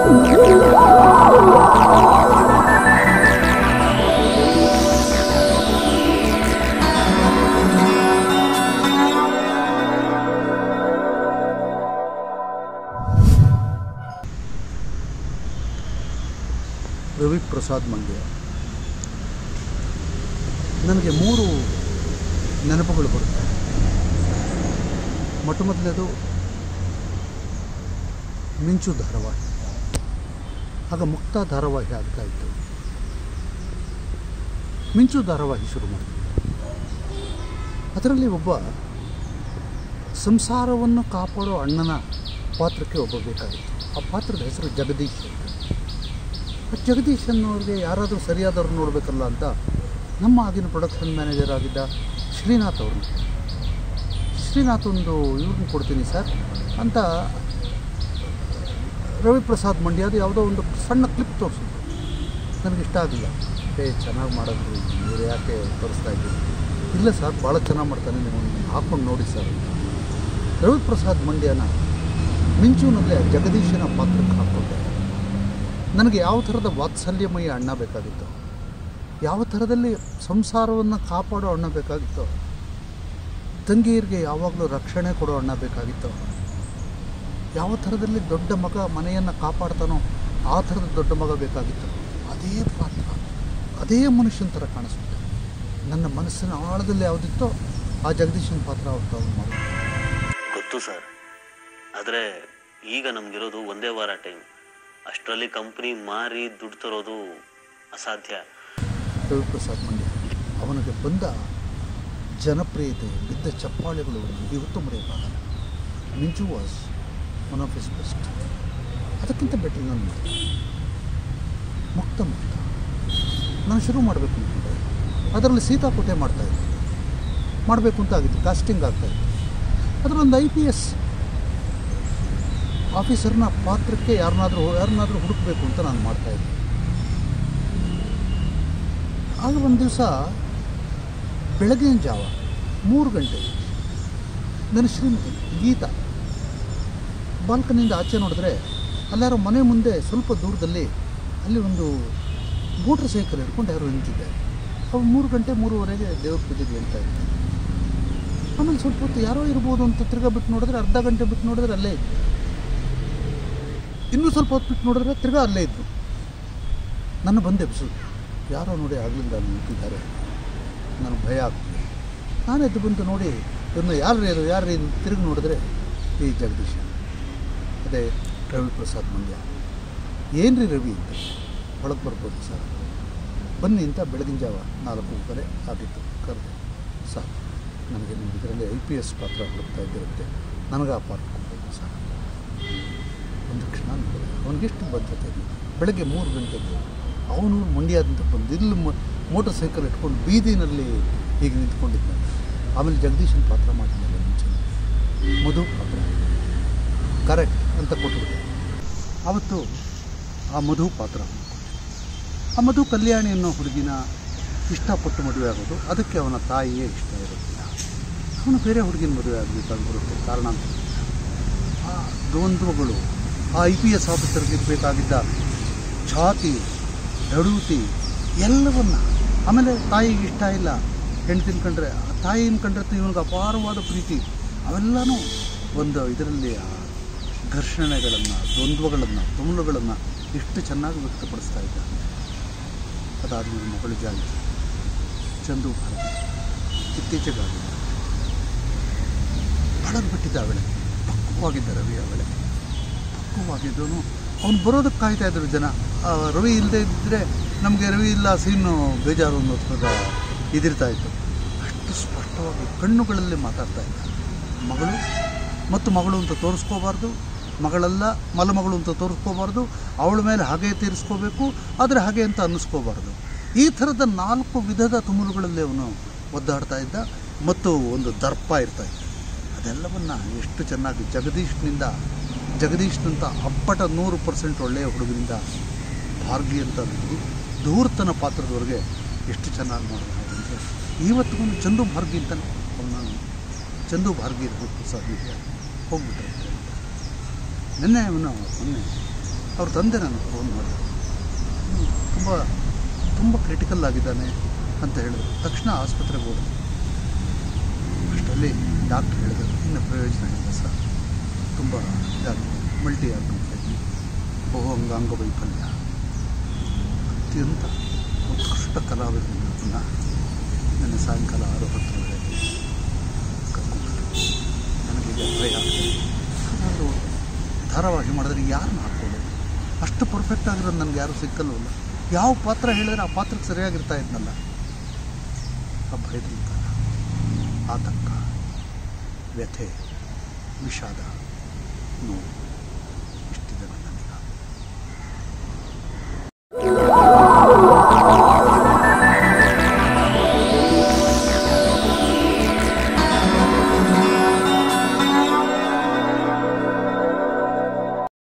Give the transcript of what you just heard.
ರವಿ ಪ್ರಸಾದ್ ಮಂಡ್ಯ ನನಗೆ ಮೂರು ನೆನಪುಗಳು ಬರುತ್ತೆ ಮೊಟ್ಟ ಮೊದಲನೇದು ಮಿಂಚು ಧಾರಾವಾಹಿ ಆಗ ಮುಕ್ತ ಧಾರಾವಾಹಿ ಆಗ್ತಾ ಇತ್ತು ಮಿಂಚು ಧಾರಾವಾಹಿ ಶುರು ಮಾಡಿದೆ ಅದರಲ್ಲಿ ಒಬ್ಬ ಸಂಸಾರವನ್ನು ಕಾಪಾಡೋ ಅಣ್ಣನ ಪಾತ್ರಕ್ಕೆ ಒಬ್ಬ ಬೇಕಾಗಿತ್ತು ಆ ಪಾತ್ರದ ಹೆಸರು ಜಗದೀಶ್ ಅಂತ ಆ ಜಗದೀಶ್ ಅನ್ನೋರಿಗೆ ಯಾರಾದರೂ ಸರಿಯಾದವ್ರು ನೋಡಬೇಕಲ್ಲ ಅಂತ ನಮ್ಮ ಆಗಿನ ಪ್ರೊಡಕ್ಷನ್ ಮ್ಯಾನೇಜರ್ ಆಗಿದ್ದ ಶ್ರೀನಾಥ್ ಅವ್ರನ್ನ ಶ್ರೀನಾಥ್ ಒಂದು ಇವ್ರನ್ನ ಕೊಡ್ತೀನಿ ಸರ್ ಅಂತ ರವಿ ಪ್ರಸಾದ್ ಮಂಡ್ಯದು ಯಾವುದೋ ಒಂದು ಸಣ್ಣ ಕ್ಲಿಪ್ ತೋರಿಸಿದ್ರು ನನಗೆ ಇಷ್ಟ ಆಗಲಿಲ್ಲ ಏ ಚೆನ್ನಾಗಿ ಮಾಡಿದ್ರು ಇವ್ರು ಯಾಕೆ ತೋರಿಸ್ತಾ ಇದ್ದೀರಿ ಇಲ್ಲ ಸರ್ ಭಾಳ ಚೆನ್ನಾಗಿ ಮಾಡ್ತಾನೆ ನೀವು ಹಾಕ್ಕೊಂಡು ನೋಡಿ ಸರ್ ಅಂತ ರವಿ ಪ್ರಸಾದ್ ಮಂಡ್ಯನ ಮಿಂಚುನಲ್ಲೇ ಜಗದೀಶನ ಪಾತ್ರಕ್ಕೆ ಹಾಕ್ಕೊಂಡೆ ನನಗೆ ಯಾವ ಥರದ ವಾತ್ಸಲ್ಯಮಯ ಅಣ್ಣ ಬೇಕಾಗಿತ್ತು ಯಾವ ಥರದಲ್ಲಿ ಸಂಸಾರವನ್ನು ಕಾಪಾಡೋ ಅಣ್ಣ ಬೇಕಾಗಿತ್ತು ತಂಗಿಯರಿಗೆ ಯಾವಾಗಲೂ ರಕ್ಷಣೆ ಕೊಡೋ ಅಣ್ಣ ಬೇಕಾಗಿತ್ತು ಯಾವ ಥರದಲ್ಲಿ ದೊಡ್ಡ ಮಗ ಮನೆಯನ್ನು ಕಾಪಾಡ್ತಾನೋ ಆ ಥರದ ದೊಡ್ಡ ಮಗ ಬೇಕಾಗಿತ್ತು ಅದೇ ಪಾತ್ರ ಅದೇ ಮನುಷ್ಯನ ಥರ ಕಾಣಿಸ್ಬಿಟ್ಟೆ ನನ್ನ ಮನಸ್ಸಿನ ಆಳದಲ್ಲಿ ಯಾವುದಿತ್ತೋ ಆ ಜಗದೀಶನ ಪಾತ್ರ ಅವತ್ತು ಅವ್ನು ಮಾಡಿ ಗೊತ್ತು ಸರ್ ಆದರೆ ಈಗ ನಮಗಿರೋದು ಒಂದೇ ವಾರ ಟೈಮ್ ಅಷ್ಟರಲ್ಲಿ ಕಂಪ್ನಿ ಮಾರಿ ದುಡ್ಡು ತರೋದು ಅಸಾಧ್ಯ ರವಿಪ್ರಸಾದ್ ಮಂಡ್ಯ ಅವನಿಗೆ ಬಂದ ಜನಪ್ರಿಯತೆ ಬಿದ್ದ ಚಪ್ಪಾಳೆಗಳು ಇವತ್ತು ಮರೆಯೋಕ್ಕಾಗಲ್ಲ ಮಿಂಚು was one of is best ಅದಕ್ಕಿಂತ ಬೆಟರ್ ನಾನು ಮುಕ್ತ ಮುಕ್ತ ನಾನು ಶುರು ಮಾಡಬೇಕು ಅಂದ್ಕೊಂಡೆ ಅದರಲ್ಲಿ ಸೀತಾಕೋಟೆ ಮಾಡ್ತಾಯಿದ್ದೆ ಮಾಡಬೇಕು ಅಂತ ಆಗಿತ್ತು ಕಾಸ್ಟಿಂಗ್ ಆಗ್ತಾಯಿತ್ತು ಅದರೊಂದು ಐ ಪಿ ಎಸ್ ಆಫೀಸರ್ನ ಪಾತ್ರಕ್ಕೆ ಯಾರನ್ನಾದರೂ ಯಾರನ್ನಾದರೂ ಹುಡುಕಬೇಕು ಅಂತ ನಾನು ಮಾಡ್ತಾಯಿದ್ದೆ ಆಗ ಒಂದು ದಿವಸ ಬೆಳಗಿನ ಜಾವ ಮೂರು ಗಂಟೆ ನನ್ನ ಶ್ರೀಮತಿ ಗೀತಾ ಬಾಲ್ಕನಿಯಿಂದ ಆಚೆ ನೋಡಿದ್ರೆ ಅಲ್ಲಾರೋ ಮನೆ ಮುಂದೆ ಸ್ವಲ್ಪ ದೂರದಲ್ಲಿ ಅಲ್ಲಿ ಒಂದು ಮೋಟ್ರ್ ಸೈಕಲ್ ಹಿಡ್ಕೊಂಡು ಯಾರೋ ನಿಂತಿದ್ದಾರೆ ಅವ್ರು ಮೂರು ಗಂಟೆ ಮೂರುವರೆಗೆ ದೇವ್ರ ಪೂಜೆಗೆ ಹೇಳ್ತಾ ಇದ್ದಾರೆ ಆಮೇಲೆ ಸ್ವಲ್ಪ ಹೊತ್ತು ಯಾರೋ ಇರ್ಬೋದು ಅಂತ ತಿರ್ಗಾ ಬಿಟ್ಟು ನೋಡಿದ್ರೆ ಅರ್ಧ ಗಂಟೆ ಬಿಟ್ಟು ನೋಡಿದ್ರೆ ಅಲ್ಲೇ ಇದ್ರು ಇನ್ನೂ ಸ್ವಲ್ಪ ಹೊತ್ತು ಬಿಟ್ಟು ನೋಡಿದ್ರೆ ತಿರ್ಗಾ ಅಲ್ಲೇ ಇದ್ರು ನನ್ನ ಬಂದೆ ಎಬ್ಸು ಯಾರೋ ನೋಡಿ ಆಗ್ಲಿಂದ ಅಲ್ಲಿ ನಿಂತಿದ್ದಾರೆ ನನಗೆ ಭಯ ಆಗ್ತದೆ ನಾನು ಎದ್ದು ಬಂದು ನೋಡಿ ಇವ್ರನ್ನ ಯಾರು ಯಾರು ಯಾರು ತಿರುಗಿ ನೋಡಿದ್ರೆ ಈ ಜಗದೀಶ ಅದೇ ರವಿ ಪ್ರಸಾದ್ ಮಂಡ್ಯ ಏನು ರೀ ರವಿ ಅಂತ ಒಳಗೆ ಬರ್ಬೋದು ಸರ್ ಬನ್ನಿ ಅಂತ ಬೆಳಗಿನ ಜಾವ ನಾಲ್ಕೂವರೆ ಆಗಿತ್ತು ಕರೆದೆ ಸರ್ ನನಗೆ ನಿಮ್ಮ ಇದರಲ್ಲಿ ಐ ಪಿ ಎಸ್ ಪಾತ್ರ ಹುಡುಕ್ತಾ ಇದ್ದಿರುತ್ತೆ ನನಗೆ ಆ ಪಾತ್ರ ಕೊಡಬೇಕು ಸರ್ ಒಂದು ಕ್ಷಣ ನೋಡಿದೆ ಅವನಿಗೆಷ್ಟು ಬದ್ಧತೆ ಇದೆ ಬೆಳಗ್ಗೆ ಮೂರು ಗಂಟೆಗೆ ಅವನು ಮಂಡ್ಯದಿಂದ ಬಂದು ಇಲ್ಲಿ ಮೋಟರ್ ಸೈಕಲ್ ಇಟ್ಕೊಂಡು ಬೀದಿನಲ್ಲಿ ಹೀಗೆ ನಿಂತ್ಕೊಂಡಿದ್ದಾನೆ ಆಮೇಲೆ ಜಗದೀಶನ ಪಾತ್ರ ಮಾಡಿದ್ನಲ್ಲ ಮುಂಚೆ ಮಧು ಪಾತ್ರ ಕರೆಕ್ಟ್ ಅಂತ ಕೊಟ್ಬಿಟ್ಟೆ ಆವತ್ತು ಆ ಮಧು ಪಾತ್ರ ಅವ್ನಿಗೆ ಕೊಟ್ಟೆ. ಆ ಮಧು ಕಲ್ಯಾಣಿ ಅನ್ನೋ ಹುಡುಗಿನ ಇಷ್ಟಪಟ್ಟು ಮದುವೆ ಆಗೋದು ಅದಕ್ಕೆ ಅವನ ತಾಯಿಯೇ ಇಷ್ಟ ಇರೋದಿಲ್ಲ ಅವನು ಬೇರೆ ಹುಡುಗಿನ ಮದುವೆ ಆಗಬೇಕಾಗಿ ಬರುತ್ತೆ ಕಾರಣಾಂತರ ಆ ದ್ವಂದ್ವಗಳು ಆ ಐ ಪಿ ಎಸ್ ಆಫೀಸರ್ಗೆ ಬೇಕಾಗಿದ್ದ ಛಾತಿ ದಡುತಿ ಎಲ್ಲವನ್ನ ಆಮೇಲೆ ತಾಯಿಗೆ ಇಷ್ಟ ಇಲ್ಲ ಹೆಣ್ಣು ತಿನ್ಕೊಂಡ್ರೆ ಆ ತಾಯಿನ ಕಂಡ್ರೆ ಇವನಿಗೆ ಅಪಾರವಾದ ಪ್ರೀತಿ ಅವೆಲ್ಲನೂ ಒಂದು ಇದರಲ್ಲಿ ಆ ಘರ್ಷಣೆಗಳನ್ನು ದ್ವಂದ್ವಗಳನ್ನು ತುಮುಲುಗಳನ್ನು ಎಷ್ಟು ಚೆನ್ನಾಗಿ ವ್ಯಕ್ತಪಡಿಸ್ತಾ ಇದ್ದ ಅದಾದಮೇಲೆ ಮಗಳು ಜಾನಕಿ ಚಂದು ಭಾರತಿ ಇತ್ತೀಚೆಗಾಗಿದೆ ಬಳದು ಬಿಟ್ಟಿದ್ದ ಅವಳೆ ಪಕ್ವವಾಗಿದ್ದ ರವಿ ಅವಳೆ ಪಕ್ವವಾಗಿದ್ದವನು ಅವ್ನು ಬರೋದಕ್ಕೆ ಕಾಯ್ತಾ ಇದ್ರು ಜನ ಆ, ರವಿ ಇಲ್ಲದೆ ಇದ್ದರೆ ನಮಗೆ ರವಿ ಇಲ್ಲ ಸೀನು ಬೇಜಾರು ಅನ್ನೋ ಥರದ ಇದಿರ್ತಾ ಇತ್ತು ಅಷ್ಟು ಸ್ಪಷ್ಟವಾಗಿ ಕಣ್ಣುಗಳಲ್ಲಿ ಮಾತಾಡ್ತಾ ಇದ್ದ ಮಗಳು ಮತ್ತು ಮಗಳು ಅಂತ ತೋರಿಸ್ಕೋಬಾರ್ದು ಮಗಳಲ್ಲ ಮಲಮಗಳು ಅಂತ ತೋರಿಸ್ಕೋಬಾರ್ದು ಅವಳ ಮೇಲೆ ಹಾಗೆ ತೀರಿಸ್ಕೋಬೇಕು ಆದರೆ ಹಾಗೆ ಅಂತ ಅನ್ನಿಸ್ಕೋಬಾರ್ದು ಈ ಥರದ ನಾಲ್ಕು ವಿಧದ ತುಮುಲುಗಳಲ್ಲಿ ಅವನು ಒದ್ದಾಡ್ತಾ ಇದ್ದ ಮತ್ತು ಒಂದು ದರ್ಪ ಇರ್ತಾ ಇತ್ತು ಅದೆಲ್ಲವನ್ನು ಎಷ್ಟು ಚೆನ್ನಾಗಿ ಜಗದೀಶ್ನಿಂದ ಜಗದೀಶ್ನಂತ ಅಪ್ಪಟ ನೂರು ಪರ್ಸೆಂಟ್ ಒಳ್ಳೆಯ ಹುಡುಗನಿಂದ ಭಾರ್ಗಿ ಅಂತ ಧೂ- ಧೂರ್ತನ ಪಾತ್ರದವರೆಗೆ ಎಷ್ಟು ಚೆನ್ನಾಗಿ ಮಾಡಿದ ಅಂದರೆ ಇವತ್ತಿಗೂ ಚಂದು ಭಾರ್ಗಿ ಅಂತಾನೆ ಅವನ ಚಂದು ಭಾರ್ಗಿ ಪ್ರಸಾದ್ ಹೋಗ್ಬಿಟ್ರೆ ನಿನ್ನೆ ಅವನು ಮೊನ್ನೆ ಅವ್ರ ತಂದೆ ನನಗೆ ಫೋನ್ ಮಾಡಿದ್ರು ತುಂಬ ತುಂಬ ಕ್ರಿಟಿಕಲ್ ಆಗಿದ್ದಾನೆ ಅಂತ ಹೇಳಿದ್ರು ತಕ್ಷಣ ಆಸ್ಪತ್ರೆಗೆ ಹೋದೆ ಅಷ್ಟರಲ್ಲಿ ಡಾಕ್ಟ್ರ್ ಹೇಳಿದ್ರು ಇನ್ನು ಪ್ರಯೋಜನ ಇಲ್ಲ ಸರ್ ತುಂಬ ಇದಾಗಿದೆ ಮಲ್ಟಿ ಆರ್ಗನ್ ಫೈಲ್ ಬಹುಅಂಗಾಂಗ ವೈಫಲ್ಯ ಅತ್ಯಂತ ಉತ್ಕೃಷ್ಟ ಕಲಾವಿದರನ್ನ ನಿನ್ನೆ ಸಾಯಂಕಾಲ ಆರು ಹತ್ತು ವೇಳೆಗೆ ಕರ್ಕೊಂಡ್ರು ನನಗೆ ಈಗ ಭಯ ಆಗ್ತದೆ ಏನಾದರೂ ಧಾರಾವಾಹಿ ಮಾಡಿದ್ರೆ ಯಾರನ್ನ ಹಾಕ್ಕೊಳ್ಳೋದು ಅಷ್ಟು ಪರ್ಫೆಕ್ಟ್ ಆಗಿರೋದು ನನಗೆ ಯಾರೂ ಸಿಕ್ಕಲ್ವಲ್ಲ ಯಾವ ಪಾತ್ರ ಹೇಳಿದ್ರೆ ಆ ಪಾತ್ರಕ್ಕೆ ಸರಿಯಾಗಿರ್ತಾ ಇದ್ನಲ್ಲ ಆ ಭಯದಿಂದ ಆತಂಕ ವ್ಯಥೆ ವಿಷಾದ ನೋವು